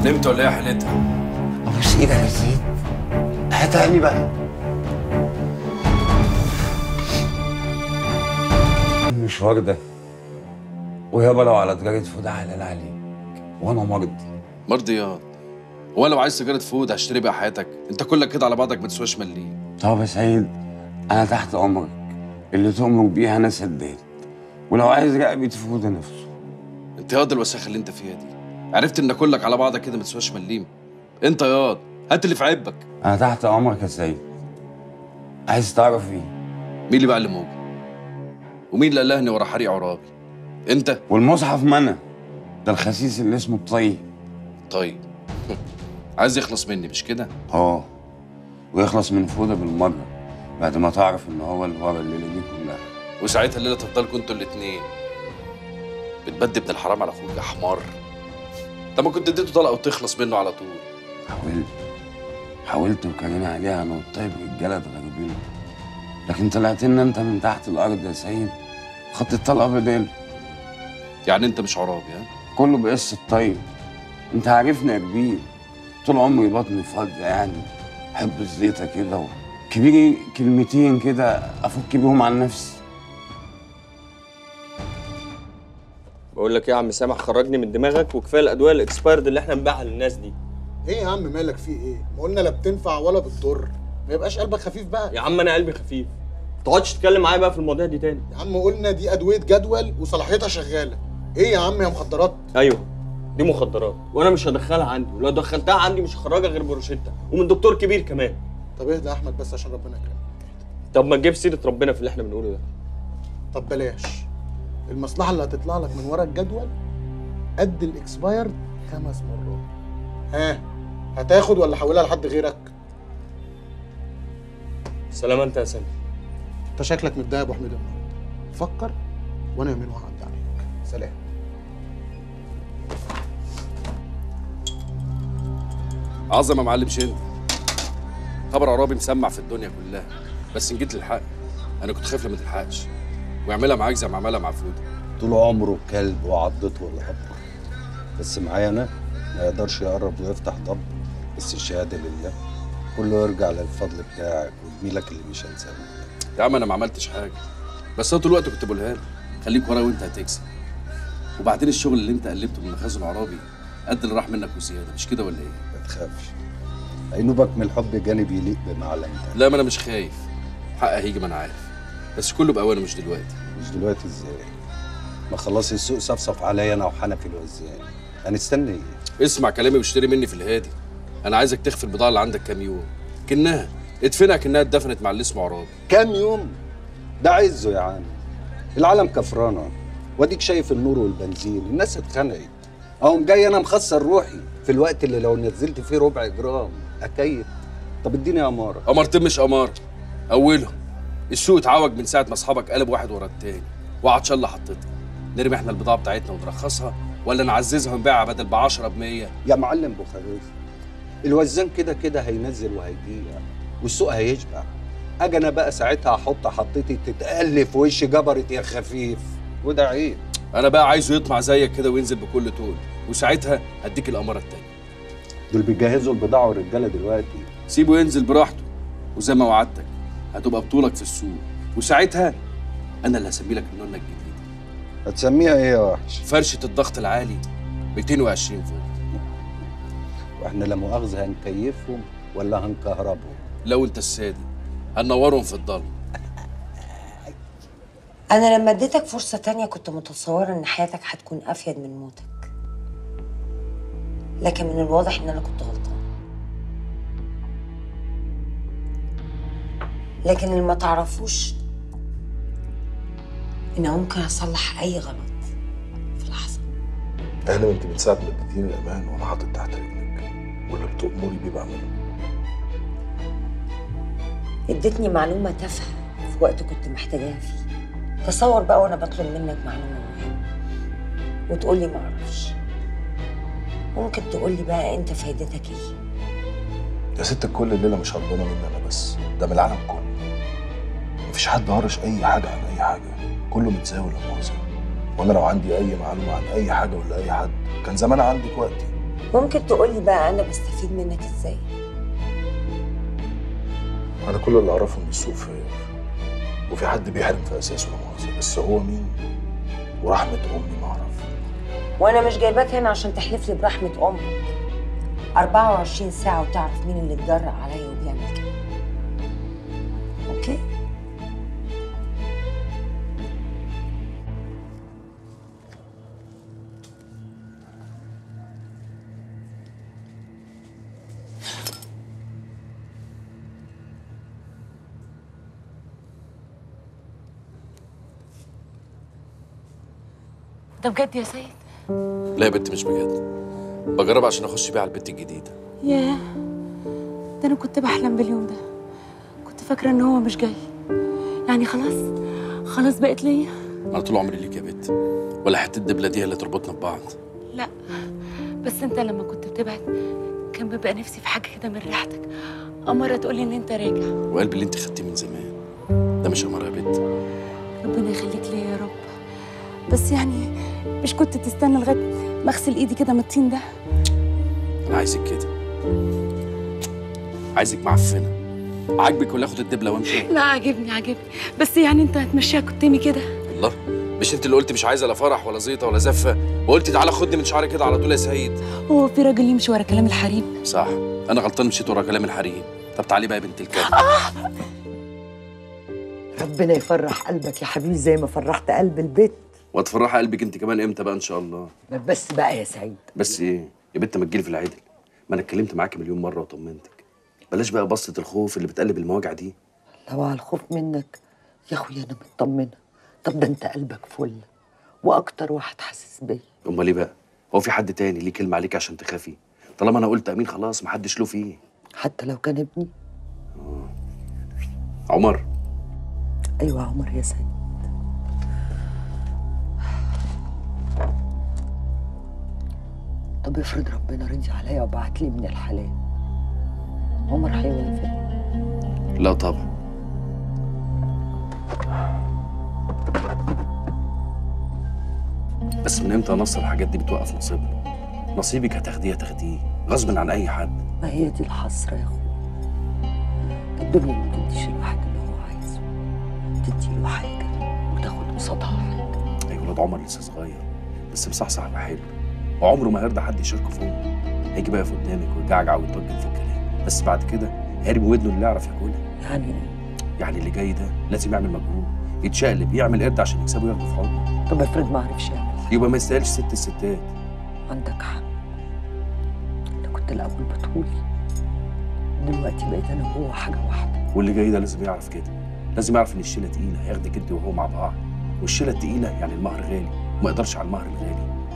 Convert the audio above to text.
نمت ولا ايه يا حيلتها؟ ابوس ايدك يا سيد هاتها بقى المشوار ده ويابا لو على تجارة فود حلال عليك وانا مرضي مرضيات هو لو عايز سيجاره فود هشتري بيها حياتك انت كلك كده على بعضك ما تسواش مليم طب يا سيد انا تحت امرك اللي تؤمر بيها انا سداد ولو عايز رقبة فود نفسه انت ياض الوساخه اللي انت فيها دي عرفت ان كلك على بعضك كده ما تسواش مليم انت ياض هات اللي في عبك انا تحت امرك يا سيد عايز تعرف ايه مين اللي بقى اللي موجود ومين اللي قلهني ورا حريق عرابي انت والمصحف منى ده الخسيس اللي اسمه الطيب طيب عايز يخلص مني مش كده اه ويخلص من فودة بالمرة بعد ما تعرف ان هو اللي ورا الليلة دي كلها وساعتها الليله تفضلكوا انتوا الاتنين بتبدي ابن الحرام على اخوك يا حمار طب ما كنت اديته طلقه وتخلص منه على طول حاولت حاولت وكان عليها انا والطيب رجالة اتغربين لكن طلعت لنا انت من تحت الارض يا سيد خدت الطلقة بدل يعني انت مش عرابي ها كله بقصة الطيب انت عارفني يا كبير طول عمري بطني فاضية يعني احب الزيطة كده كبيري كلمتين كده افك بيهم عن نفسي بقول لك ايه يا عم سامح خرجني من دماغك وكفايه الادويه الاكسبايرد اللي احنا بنبيعها للناس دي ايه يا عم مالك في ايه؟ ما قلنا لا بتنفع ولا بتضر ما يبقاش قلبك خفيف بقى يا عم انا قلبي خفيف ما تقعدش تتكلم معايا بقى في المواضيع دي تاني يا عم قلنا دي ادويه جدول وصلاحيتها شغاله ايه يا عم يا مخدرات ايوه دي مخدرات وانا مش هدخلها عندي ولو دخلتها عندي مش هخرجها غير بروشيتا ومن دكتور كبير كمان طب اهدى يا احمد بس عشان ربنا يكرمك طب ما تجيب سيره ربنا في اللي احنا بنقوله ده طب بلاش المصلحه اللي هتطلع لك من ورا الجدول قد الاكسبايرد خمس مرات ها هتاخد ولا احولها لحد غيرك سلام انت يا سامي انت شكلك متضايق يا ابو حميد النهارده فكر وانا يومين وهعدي عليك سلام عظمه يا معلم شندي خبر عرابي مسمع في الدنيا كلها بس ان جيت للحق انا كنت خايف لما تلحقش ويعملها معاك زي ما عملها مع فوده طول عمره كلب وعضته والعبر بس معايا انا ما يقدرش يقرب ويفتح ضب بس الشهاده لله كله يرجع للفضل بتاعك وجميلك اللي مش هنساه يا عم انا ما عملتش حاجه بس انا طول الوقت كنت بقولها لك خليك ورا وانت هتكسب وبعدين الشغل اللي انت قلبته من مخازن عرابي قد اللي راح منك وزياده مش كده ولا ايه؟ ما تخافش عينوبك من الحب جانب يليق بمعلمتك لا ما انا مش خايف حق هيجي ما انا عارف بس كله باوانه مش دلوقتي مش دلوقتي ازاي ما خلاص السوق صفصف عليا انا وحنفي الوزان هنستنى ايه اسمع كلامي واشتري مني في الهادي انا عايزك تخفي البضاعه اللي عندك كام يوم كنها ادفنها كنها اتدفنت مع اللي اسمه عرابي كام يوم ده عزه يا عم العالم كفرانه واديك شايف النور والبنزين الناس اتخنقت اقوم جاي انا مخسر روحي في الوقت اللي لو نزلت فيه ربع جرام اكيد طب اديني اماره قمرتين مش قمار اولهم السوق اتعوج من ساعه ما اصحابك قلب واحد ورا التاني وعطشان حطيتها نرمي احنا البضاعه بتاعتنا ونرخصها ولا نعززها ونبيعها بدل ب 10 ب 100 يا معلم بوخاريف الوزان كده كده هينزل وهيبيع والسوق هيشبع اجي انا بقى ساعتها احط حطيتي تتالف وش جبرت يا خفيف وده عيب انا بقى عايزه يطمع زيك كده وينزل بكل طول وساعتها هديك الاماره التانيه دول بيجهزوا البضاعه والرجاله دلوقتي سيبه ينزل براحته وزي ما وعدتك هتبقى بطولك في السوق وساعتها انا اللي هسمي لك النونه الجديده هتسميها ايه يا وحش فرشه الضغط العالي 220 فولت واحنا لا مؤاخذه هنكيفهم ولا هنكهربهم لو انت السادي هنورهم في الضلمه أنا لما اديتك فرصة تانية كنت متصورة إن حياتك هتكون أفيد من موتك لكن من الواضح إن أنا كنت غلطانة لكن اللي ما تعرفوش إن ممكن أصلح أي غلط في لحظة انا انت من ساعه ما اديتيني الامان وانا حاطط تحت رجلك واللي بتأمري بيه بعمله اديتني معلومة تافهة في وقت كنت محتاجاها فيه تصور بقى وأنا بطلب منك معلومة مهمة وتقولي معرفش ممكن تقولي بقى أنت فايدتك إيه يا ست كل الليله مش هربانه مني انا بس ده من العالم كله مفيش حد هرش اي حاجه عن اي حاجه كله متساوي لا مؤاخذه وانا لو عندي اي معلومه عن اي حاجه ولا اي حد كان زمان عندك وقتي ممكن تقولي بقى انا بستفيد منك ازاي انا كل اللي اعرفه ان السوق فاير وفي حد بيحرم في اساسه لا مؤاخذه بس هو مين ورحمه امي ما اعرف وانا مش جايباك هنا عشان تحلف لي برحمه امك 24 ساعه وتعرف مين اللي اتجرأ عليا وبيعمل كده اوكي ده بجد يا سيد لا يا بنت مش بجد بجرب عشان اخش بيها على البت الجديده ياه ده انا كنت بحلم باليوم ده كنت فاكره ان هو مش جاي يعني خلاص خلاص بقت ليا انا طول عمري ليك يا بنت ولا حته الدبله دي هي اللي تربطنا ببعض لا بس انت لما كنت بتبعد كان بيبقى نفسي في حاجه كده من ريحتك اماره تقولي ان انت راجع وقلبي اللي انت خدتيه من زمان ده مش امر يا بنت ربنا يخليك ليا يا رب بس يعني مش كنت تستنى لغايه ما اغسل ايدي كده من الطين ده انا عايزك كده عايزك معفنه عاجبك ولا اخد الدبله وامشي لا عاجبني عاجبني بس يعني انت هتمشيها كتمي كده الله مش انت اللي قلت مش عايزه لا فرح ولا زيطه ولا زفه وقلت تعالى خدني من شعري كده على طول يا سيد هو في راجل يمشي ورا كلام الحريم صح انا غلطان مشيت ورا كلام الحريم طب تعالي بقى يا بنت الكلب ربنا يفرح قلبك يا حبيبي زي ما فرحت قلب البيت وتفرحي قلبك انت كمان امتى بقى ان شاء الله بس بقى يا سعيد بس ايه يا بنت ما تجيلي في العدل ما انا اتكلمت معاكي مليون مره وطمنتك بلاش بقى بصه الخوف اللي بتقلب المواجع دي لو على الخوف منك يا اخويا انا مطمنه طب ده انت قلبك فل واكتر واحد حاسس بيا امال ايه بقى هو في حد تاني ليه كلمه عليك عشان تخافي طالما انا قلت امين خلاص محدش له فيه حتى لو كان ابني عمر ايوه عمر يا سيد طب افرض ربنا رضي عليا وبعت لي من الحلال عمر هيوافق لا طبعا بس من امتى يا نصر الحاجات دي بتوقف نصيبنا نصيبك هتاخديه هتاخديه غصب عن اي حد ما هي دي الحسرة يا اخويا الدنيا ما بتديش الواحد اللي هو عايزه تديله حاجة وتاخد قصادها حاجة ايوه ولاد عمر لسه صغير بس مصحصح وحلو وعمره ما هيرضى حد يشاركه في امه هيجي بقى يقف قدامك ويجعجع ويطجن في الكلام بس بعد كده هيرمي ودنه اللي يعرف ياكلها يعني ايه؟ يعني اللي جاي ده لازم يعمل مجهود يتشقلب يعمل قرد عشان يكسبه وياخده في حضنه طب افرض ما عرفش يعمل يبقى ما يستاهلش ست الستات عندك حق انا كنت الاول بطولي دلوقتي بقيت انا وهو حاجة واحدة واللي جاي ده لازم يعرف كده لازم يعرف ان الشيله تقيله هياخدك انت وهو مع بعض والشيله التقيله يعني المهر غالي وما يقدرش على المهر الغالي